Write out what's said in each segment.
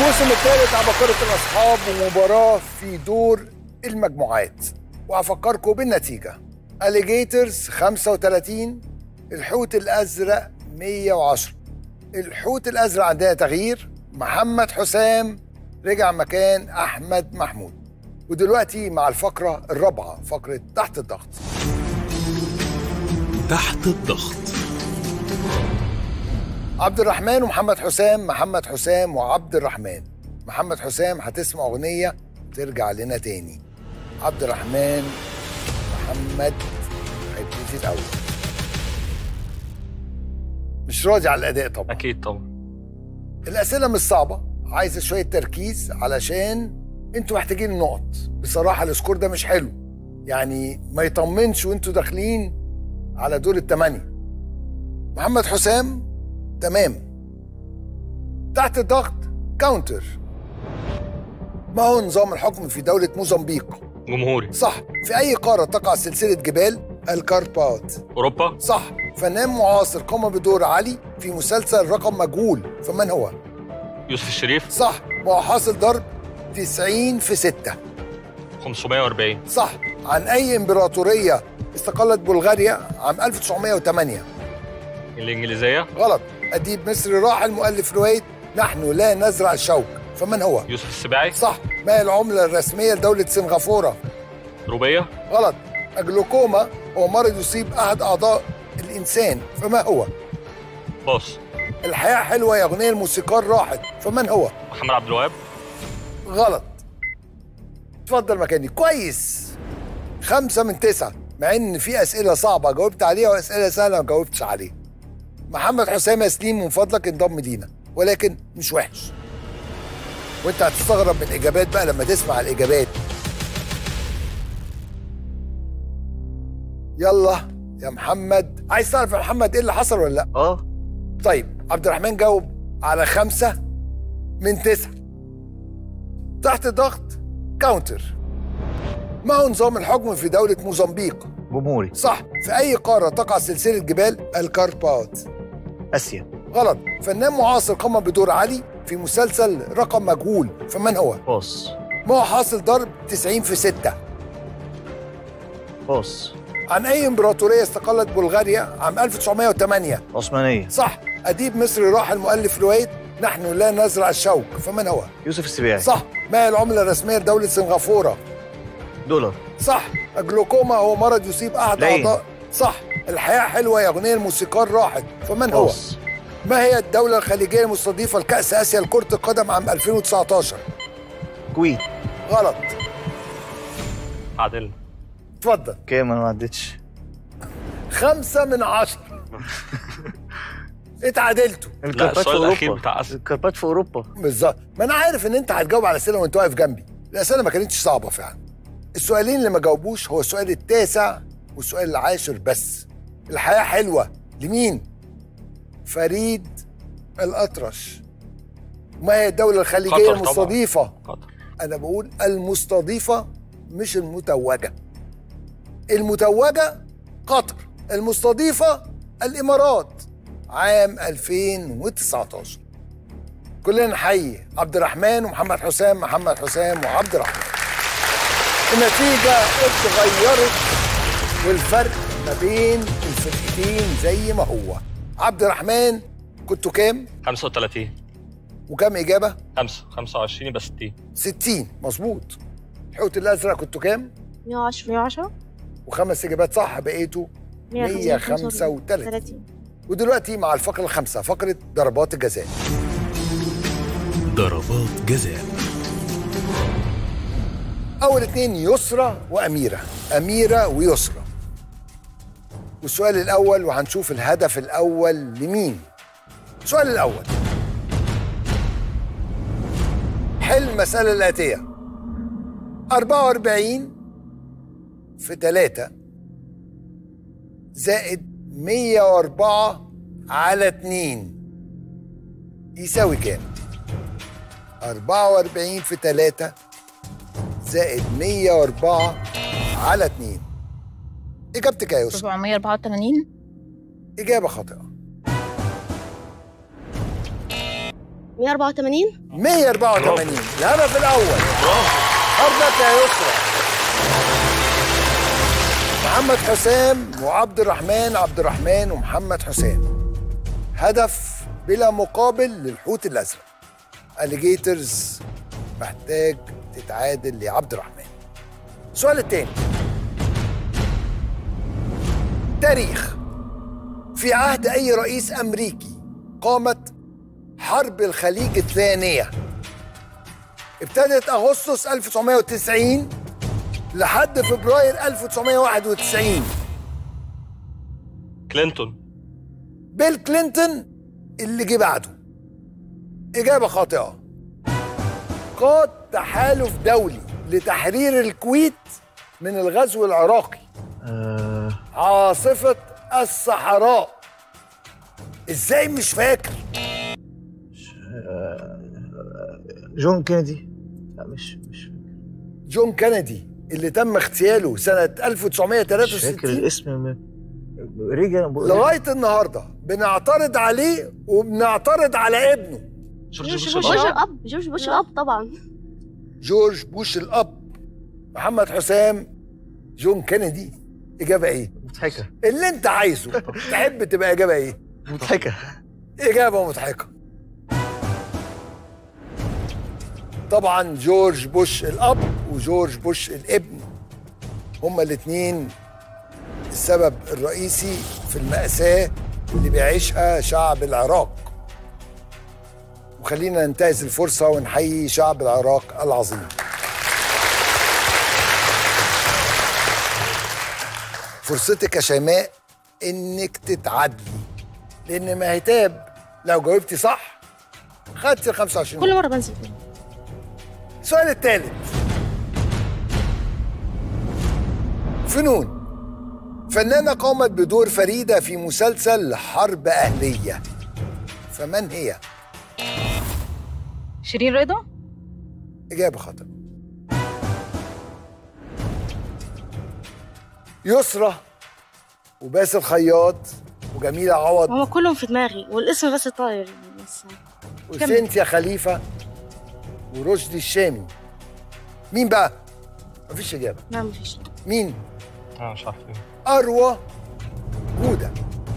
الموسم الثالث عبقرة الأصحاب ومباراة في دور المجموعات وهفكركم بالنتيجة أليجيترز 35 الحوت الأزرق 110 الحوت الأزرق عندنا تغيير محمد حسام رجع مكان أحمد محمود ودلوقتي مع الفقرة الرابعة فقرة تحت الضغط تحت الضغط عبد الرحمن ومحمد حسام محمد حسام وعبد الرحمن محمد حسام هتسمع أغنية ترجع لنا تاني عبد الرحمن محمد هيبتدي الأول مش راضي على الأداء طبعا اكيد طبعا الأسئلة مش صعبة عايزة شوية تركيز علشان انتوا محتاجين النقط بصراحة السكور ده مش حلو يعني ما يطمنش وانتوا داخلين على دور الثمانية محمد حسام تمام تحت الضغط كاونتر ما هو نظام الحكم في دولة موزمبيق جمهوري صح في أي قارة تقع سلسلة جبال الكاربات اوروبا صح فنان معاصر قام بدور علي في مسلسل رقم مجهول فمن هو؟ يوسف الشريف صح ما هو حاصل ضرب 90 في 6 540 صح عن أي إمبراطورية استقلت بلغاريا عام 1908 الانجليزيه غلط أديب مصري راحل مؤلف رواية نحن لا نزرع الشوك فمن هو؟ يوسف السباعي صح ما هي العملة الرسمية لدولة سنغافورة؟ روبيه غلط الجلوكوما هو مرض يصيب أحد أعضاء الإنسان فما هو؟ باص الحياة حلوة يا أغنية الموسيقار راحت فمن هو؟ محمد عبد الوهاب غلط اتفضل مكاني كويس خمسة من تسعة مع إن في أسئلة صعبة جاوبت عليها وأسئلة سهلة ما جاوبتش عليها محمد حسام يا سليم من فضلك انضم لينا ولكن مش وحش وانت هتستغرب من الإجابات بقى لما تسمع الإجابات يلا يا محمد عايز تعرف يا محمد ايه اللي حصل ولا لا؟ اه طيب عبد الرحمن جاوب على خمسة من تسعة تحت ضغط كاونتر ما هو نظام الحكم في دولة موزمبيق؟ جمهوري صح في أي قارة تقع سلسلة جبال الكاربات؟ اسيا غلط فنان معاصر قام بدور علي في مسلسل رقم مجهول فمن هو؟ باص ما هو حاصل ضرب 90 في 6 باص عن أي إمبراطورية استقلت بلغاريا عام 1908 عثمانية صح أديب مصري راحل مؤلف رواية نحن لا نزرع الشوك فمن هو؟ يوسف السباعي صح ما هي العملة الرسمية لدولة سنغافورة؟ دولار صح الجلوكوما هو مرض يصيب أحد لين. أعضاء صح الحياة حلوة يا أغنية الموسيقار راحت فمن هو؟ باص ما هي الدولة الخليجية المستضيفة لكأس آسيا لكرة القدم عام 2019؟ كويت غلط عادل اتفضل كام انا ما عدتش خمسة من عشرة اتعادلتوا الكربات في السؤال الأخير اوروبا بتاع أسيا. الكربات في اوروبا بالظبط ما انا عارف ان انت هتجاوب على اسئله وانت واقف جنبي الاسئله ما كانتش صعبه فعلا السؤالين اللي ما جاوبوش هو السؤال التاسع والسؤال العاشر بس الحياه حلوه لمين فريد الاطرش ما هي الدوله الخليجيه قطر طبعاً. المستضيفه قطر انا بقول المستضيفه مش المتوجه المتوجه قطر المستضيفه الامارات عام 2019 كلنا نحيي عبد الرحمن ومحمد حسام محمد حسام وعبد الرحمن النتيجة اتغيرت والفرق ما بين الفرقتين زي ما هو عبد الرحمن كنتوا كام 35 وكام إجابة 5 25 يبقى 60 60 مظبوط الحوت الأزرق كنتوا كام 110 110 وخمس إجابات صح بقيتوا 135 30 ودلوقتي مع الفقرة الخامسة فقرة ضربات الجزاء ضربات جزاء أول اتنين يسرى وأميرة أميرة ويسرى والسؤال الأول وهنشوف الهدف الأول لمين السؤال الأول حل المسألة الآتية 44 في 3 زائد 104 على 2 يساوي كام؟ 44 في 3 زائد 104 على 2 إجابتك يا يوسف 484 إجابة خاطئة 184 184 الهدف الاول حربك يا يسرى محمد حسام وعبد الرحمن عبد الرحمن ومحمد حسام هدف بلا مقابل للحوت الازرق اليجيترز محتاج تتعادل لعبد الرحمن السؤال الثاني تاريخ في عهد اي رئيس امريكي قامت حرب الخليج الثانيه ابتدت اغسطس 1990 لحد فبراير 1991 كلينتون بيل كلينتون اللي جه بعده إجابة خاطئة قاد تحالف دولي لتحرير الكويت من الغزو العراقي آه عاصفة الصحراء ازاي مش فاكر جون كينيدي لا مش مش جون كينيدي اللي تم اغتياله سنة مش فاكر 1963 الاسم م- ريجان لغاية النهاردة بنعترض عليه وبنعترض على ابنه جورج جورج بوش بوش الأب. الاب جورج بوش الاب طبعا جورج بوش الأب محمد حسام جون كينيدي إجابة إيه؟ مضحكة اللي أنت عايزه تحب تبقى إجابة إيه؟ مضحكة إجابة مضحكة طبعا جورج بوش الأب وجورج بوش الابن هما الاتنين السبب الرئيسي في المأساة اللي بيعيشها شعب العراق وخلينا ننتهز الفرصة ونحيي شعب العراق العظيم فرصتك يا شيماء انك تتعادلي لان مهتاب لو جاوبتي صح خدتي ال 25 كل مره بنزل كده. السؤال الثالث فنون فنانة قامت بدور فريدة في مسلسل حرب أهلية فمن هي؟ شيرين رضا إجابة خطأ يسرى وباسل خياط وجميلة عوض هما كلهم في دماغي والاسم بس طاير بس وسينتيا خليفة ورشدي الشامي مين بقى؟ مفيش إجابة لا مفيش مين؟ اه مش عارف مين. أروى جودة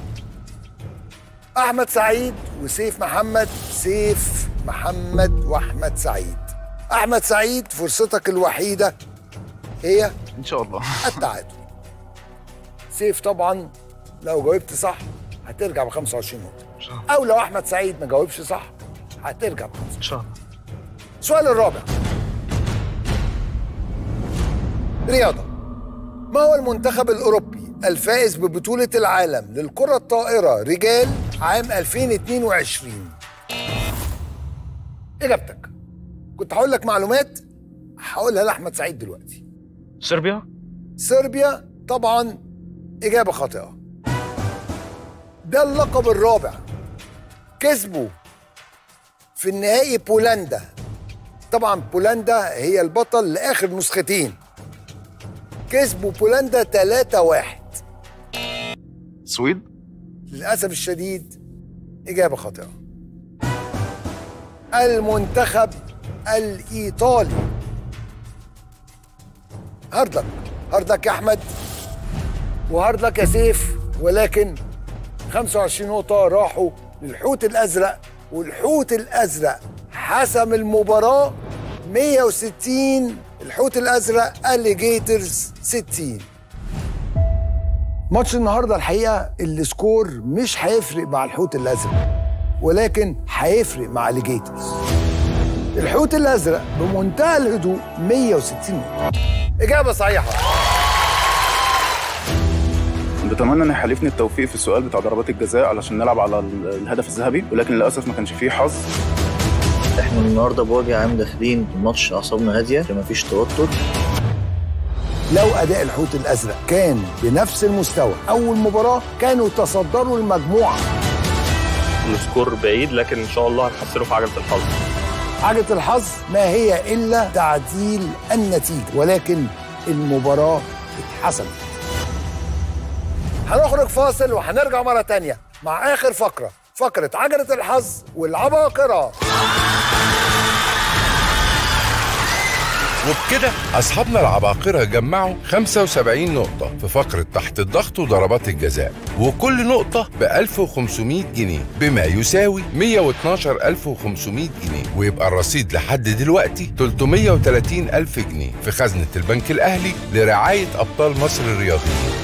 أحمد سعيد وسيف محمد سيف محمد وأحمد سعيد أحمد سعيد فرصتك الوحيدة هي ان شاء الله التعادل سيف طبعا لو جاوبت صح هترجع ب 25 نقطة أو لو أحمد سعيد ما جاوبش صح هترجع ب 25 ان شاء الله السؤال الرابع رياضة ما هو المنتخب الأوروبي الفائز ببطولة العالم للكرة الطائرة رجال عام 2022 إجابتك كنت هقول لك معلومات هقولها لأحمد سعيد دلوقتي صربيا صربيا طبعا إجابة خاطئة ده اللقب الرابع كسبوا في النهائي بولندا طبعا بولندا هي البطل لآخر نسختين كسبوا بولندا 3 واحد سويد للأسف الشديد إجابة خاطئة المنتخب الإيطالي هارد لك هارد لك يا أحمد وهارد لك يا سيف ولكن 25 نقطة راحوا للحوت الأزرق والحوت الأزرق حسم المباراة 160 الحوت الأزرق اليجيترز 60 ماتش النهارده الحقيقه السكور مش هيفرق مع الحوت الازرق ولكن هيفرق مع اليجيترز الحوت الازرق بمنتهى الهدوء 160 نقطه اجابه صحيحه بتمنى ان يحالفني التوفيق في السؤال بتاع ضربات الجزاء علشان نلعب على ال- الهدف الذهبي ولكن للاسف ما كانش فيه حظ احنا النهارده بوجه عام داخلين الماتش اعصابنا هاديه مفيش توتر لو اداء الحوت الازرق كان بنفس المستوى اول مباراه كانوا تصدروا المجموعه السكور بعيد لكن ان شاء الله هنحسنه في عجله الحظ حاجه الحظ ما هي الا تعديل النتيجه ولكن المباراه اتحسمت هنخرج فاصل وهنرجع مره تانية مع اخر فقره فقره عجله الحظ والعباقره وبكده أصحابنا العباقرة جمعوا 75 نقطة في فقرة تحت الضغط وضربات الجزاء وكل نقطة ب 1500 جنيه بما يساوي 112500 جنيه ويبقى الرصيد لحد دلوقتي 330 ألف جنيه في خزنة البنك الأهلي لرعاية أبطال مصر الرياضيين